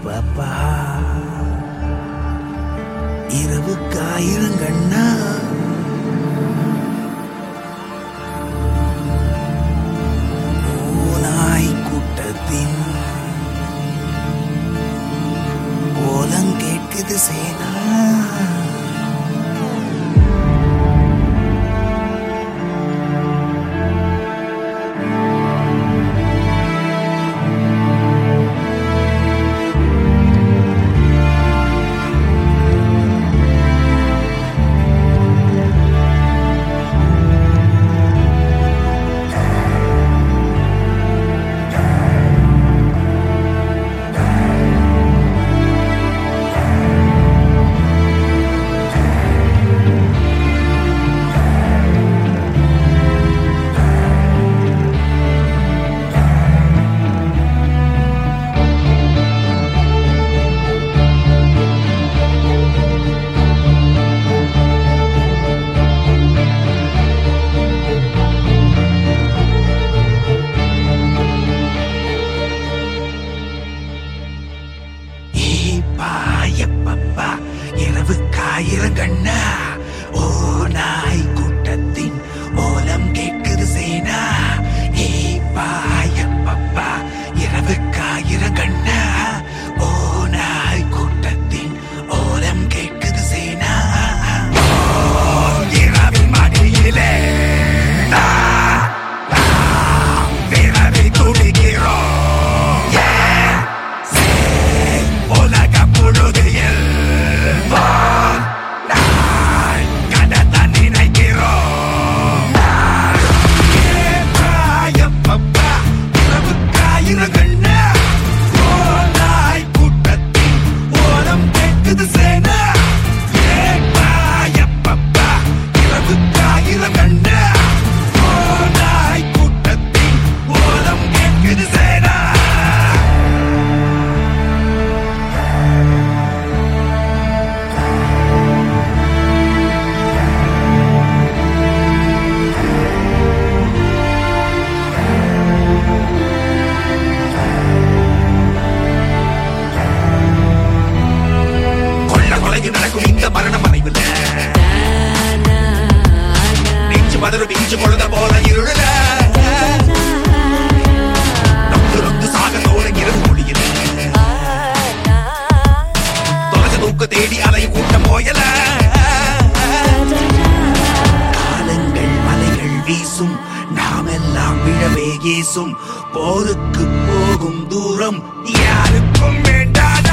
பாப்பா இரவுக்கு ஆயிரம் கண்ணா ஓநாய் கூட்டத்தின் ஓலம் கேட்குது சேனா ஏப்பா எப்பப்பா இரவுக்கு ஆயிரம் கண்ணா ஓ நாய் கூட்டத்தின் ஓலம் கேட்குது சேனா ஏப்பா எப்பப்பா இரவுக்கு ஆயிரம் கண்ணா ஓ நாய் கூட்டத்தின் ஓலம் கேட்குது சேனா ஓ, இரவின் மடியிலே நான், நாம் விரவி துடிக்கிறோம் ஏன் உலக முழுதில் வான் நாள் கடத்த நினைக்கிறோம் ஏப்பாயப்பப்பா, இரவுக்காயிரம் கண்ணா, ஓநாய் கூட்டத்தின் ஓலம் கேட்குது சேனா. ஏப்பாயப்பப்பா, இரவுக்காயிரம் கண்ணா, ஓநாய் கூட்டத்தின் ஓலம் கேட்குது சேனா கொள்ள கொலைக்கு நடக்கும் இந்த மரண மறைவுல நெஞ்சு மதுரை பீச்சு கொழுத போல இருள நொந்து நொந்து சாக தோணுகிறது மொழியில தொலைச்ச தூக்க தேடி அலை கூட்டம் போயல காலங்கள் மலைகள் வீசும் நாமெல்லாம் விழவே ஏசும் போருக்கு போகும் தூரம் யாருக்கும் வேண்டாத